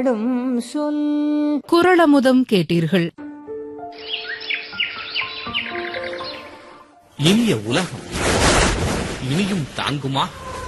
சொல் குரளமுதம் கேட்டீர்கள் இனிய உலகம் இனியும் தாங்குமா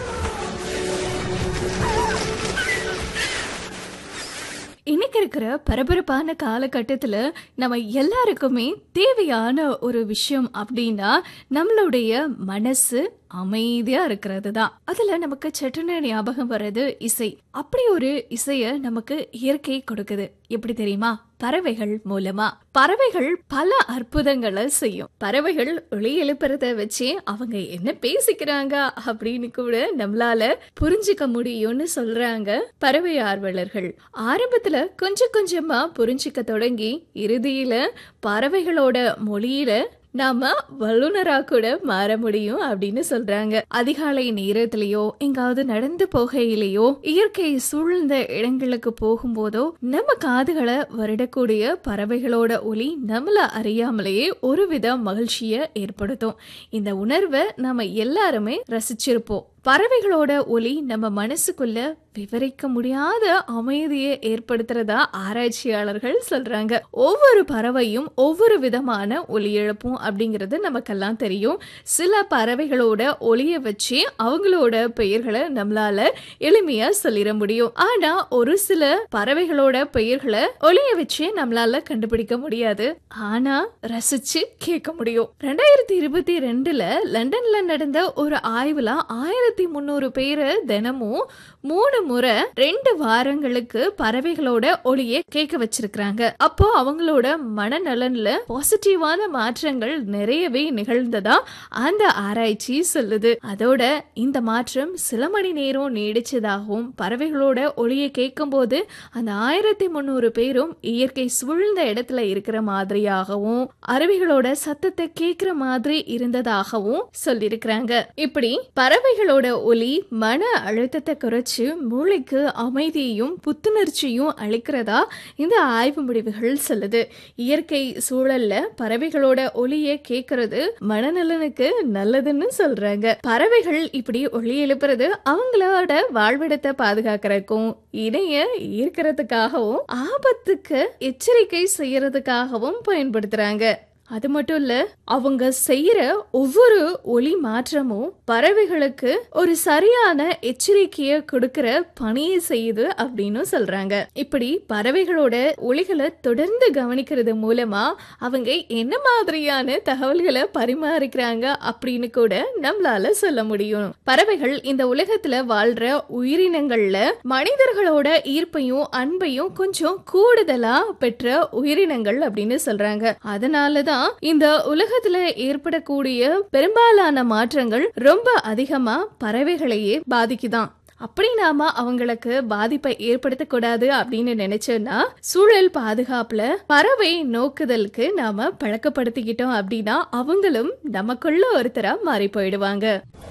இன்னைக்கு இருக்கிற பரபரப்பான காலகட்டத்துல நம்ம எல்லாருக்குமே தேவையான ஒரு விஷயம் அப்படின்னா நம்மளுடைய மனசு அமைதியா இருக்கிறது தான் அதுல நமக்கு சட்டுன ஞாபகம் வர்றது இசை அப்படி ஒரு இசைய நமக்கு இயற்கை கொடுக்குது எப்படி தெரியுமா பறவைகள் மூலமா பறவைகள் பல அற்புதங்களை செய்யும் பறவைகள் ஒளி எழுப்புறத வச்சு அவங்க என்ன பேசிக்கிறாங்க அப்படின்னு கூட நம்மளால புரிஞ்சுக்க முடியும்னு சொல்றாங்க பறவை ஆர்வலர்கள் ஆரம்பத்துல கொஞ்சம் கொஞ்சமா புரிஞ்சுக்க தொடங்கி இறுதியில பறவைகளோட மொழியில நாம வல்லுனரா கூட மாற முடியும் அப்படின்னு சொல்றாங்க அதிகாலை நேரத்திலேயோ எங்காவது நடந்து போகையிலேயோ இயற்கை சூழ்ந்த இடங்களுக்கு போகும்போதோ நம்ம காதுகளை வருடக்கூடிய பறவைகளோட ஒலி நம்மள அறியாமலேயே ஒருவித மகிழ்ச்சியை ஏற்படுத்தும் இந்த உணர்வை நாம எல்லாருமே ரசிச்சிருப்போம் பறவைகளோட ஒலி நம்ம மனசுக்குள்ள விவரிக்க முடியாத அமைதியை ஏற்படுத்துறதா ஆராய்ச்சியாளர்கள் சொல்றாங்க ஒவ்வொரு பறவையும் ஒவ்வொரு விதமான ஒலி எழுப்பும் அப்படிங்கிறது நமக்கெல்லாம் தெரியும் சில பறவைகளோட ஒலிய வச்சு அவங்களோட பெயர்களை நம்மளால எளிமையா சொல்லிட முடியும் ஆனா ஒரு சில பறவைகளோட பெயர்களை ஒலிய வச்சு நம்மளால கண்டுபிடிக்க முடியாது ஆனா ரசிச்சு கேட்க முடியும் ரெண்டாயிரத்தி இருபத்தி ரெண்டுல லண்டன்ல நடந்த ஒரு ஆய்வுல ஆயிரத்தி முந்நூறு பேரு தினமும் மூணு முறை ரெண்டு வாரங்களுக்கு பறவைகளோட ஒளியை கேட்க வச்சிருக்காங்க அப்போ அவங்களோட மனநலன்ல பாசிட்டிவான மாற்றங்கள் நிறையவே நிகழ்ந்ததா அந்த ஆராய்ச்சி சொல்லுது அதோட இந்த மாற்றம் சில மணி நேரம் நீடிச்சதாகவும் பறவைகளோட ஒளியை கேட்கும் போது அந்த ஆயிரத்தி முந்நூறு பேரும் இயற்கை சூழ்ந்த இடத்துல இருக்கிற மாதிரியாகவும் அருவிகளோட சத்தத்தை கேட்கிற மாதிரி இருந்ததாகவும் சொல்லியிருக்கிறாங்க இப்படி பறவைகளோட ஒலி மன அழுத்தத்தை குறைச்சு மூளைக்கு அமைதியையும் புத்துணர்ச்சியும் அளிக்கிறதா இந்த ஆய்வு முடிவுகள் சொல்லுது இயற்கை சூழல்ல பறவைகளோட ஒலியை கேட்கறது மனநலனுக்கு நல்லதுன்னு சொல்றாங்க பறவைகள் இப்படி ஒளி எழுப்புறது அவங்களோட வாழ்விடத்தை பாதுகாக்கிறதுக்கும் இணைய ஈர்க்கிறதுக்காகவும் ஆபத்துக்கு எச்சரிக்கை செய்யறதுக்காகவும் பயன்படுத்துறாங்க அது மட்டும் இல்ல அவங்க செய்யற ஒவ்வொரு ஒலி மாற்றமும் பறவைகளுக்கு ஒரு சரியான எச்சரிக்கைய கொடுக்கிற பணியை செய்யுது அப்படின்னு சொல்றாங்க இப்படி பறவைகளோட ஒலிகளை தொடர்ந்து கவனிக்கிறது மூலமா அவங்க என்ன மாதிரியான தகவல்களை பரிமாறிக்கிறாங்க அப்படின்னு கூட நம்மளால சொல்ல முடியும் பறவைகள் இந்த உலகத்துல வாழ்ற உயிரினங்கள்ல மனிதர்களோட ஈர்ப்பையும் அன்பையும் கொஞ்சம் கூடுதலா பெற்ற உயிரினங்கள் அப்படின்னு சொல்றாங்க அதனாலதான் இந்த உலகத்துல ஏற்படக்கூடிய பெரும்பாலான மாற்றங்கள் ரொம்ப அதிகமா பறவைகளையே பாதிக்குதான் அப்படி நாம அவங்களுக்கு பாதிப்பை ஏற்படுத்தக்கூடாது அப்படின்னு நினைச்சோம்னா சூழல் பாதுகாப்புல பறவை நோக்குதலுக்கு நாம பழக்கப்படுத்திக்கிட்டோம் அப்படின்னா அவங்களும் நமக்குள்ள ஒருத்தரா மாறி போயிடுவாங்க